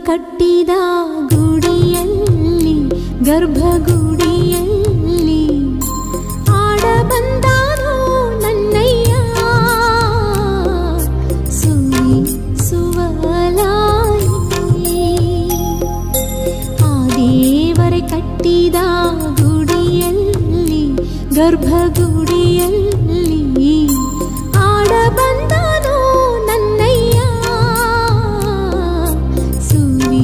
ಕಟ್ಟಿದ ಗುಡಿಯಲ್ಲಿ ಗರ್ಭಗುಡಿಯಲ್ಲಿ ಆಡ ಬಂದಾನು ನನ್ನಯ್ಯ ಸುನಿ ಸುವಲಾಯಿ ಆ ದೇವರೇ ಕಟ್ಟಿದ ಗುಡಿಯಲ್ಲಿ ಗರ್ಭಗುಡಿಯಲ್ಲಿ ಆಡ ಬಂದನು ನನ್ನಯ್ಯ ಸುವಿ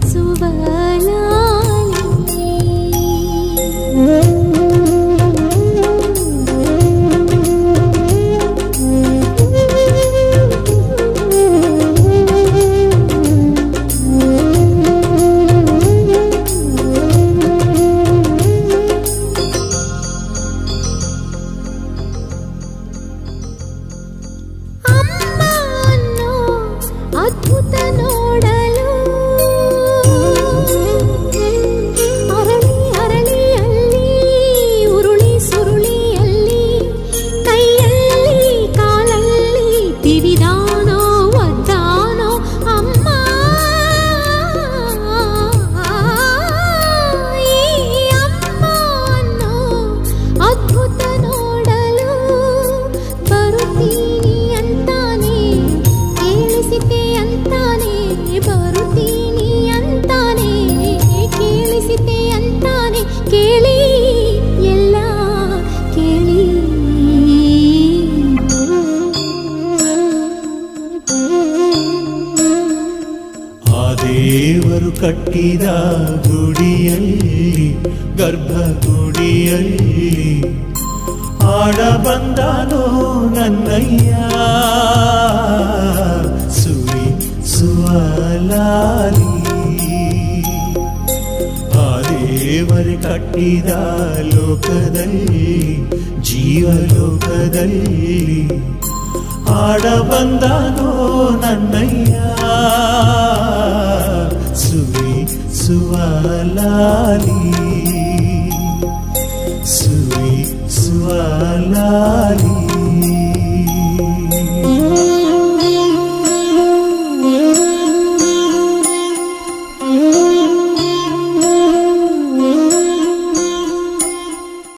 ಅಮ್ಮ ಅನ್ನೋ ಅದ್ಭುತ ನೋಡಲು ಅರಳಿ ಅರಳಿಯಲ್ಲಿ ಉರುಳಿ ಸುರುಳಿಯಲ್ಲಿ ಕೈಯಲ್ಲಿ ಕಾಲಲ್ಲಿ ತಿವಿದಾನೋ ಒದ್ದಾನೋ ಅಮ್ಮ ಈ ಅಮ್ಮ ಅನ್ನೋ ಅದ್ಭುತ ನೋಡಲು ಬರುತ್ತೀನಿ ಅಂತಾನೆ ಕೇಳಿಸಿತೆ ಅಂತಾನೆ ಬರುತ್ತೀನಿ ಅಂತಾನೆ ಕೇಳಿಸಿತೆ ಅಂತಾನೆ ಕೇಳಿ ಎಲ್ಲ ಕೇಳಿ ಆ ದೇವರು ಕಟ್ಟಿದ ಗುಡಿಯಲ್ಲಿ ಗರ್ಭಗುಡಿಯಲ್ಲಿ ಆಡ ಬಂದಾನೋ ನನ್ನಯ್ಯ ಸುವಿ ಸುವಲಾಲಿ ಆ ದೇವರೇ ಕಟ್ಟಿದ ಲೋಕದಲ್ಲಿ ಜೀವಲೋಕದಲ್ಲಿ ಆಡ ಬಂದಾನೋ ನನ್ನಯ್ಯ ಸುವಿ ಸುವಲಾಲಿ ಸುವಿ ಸುವಲಾಲಿ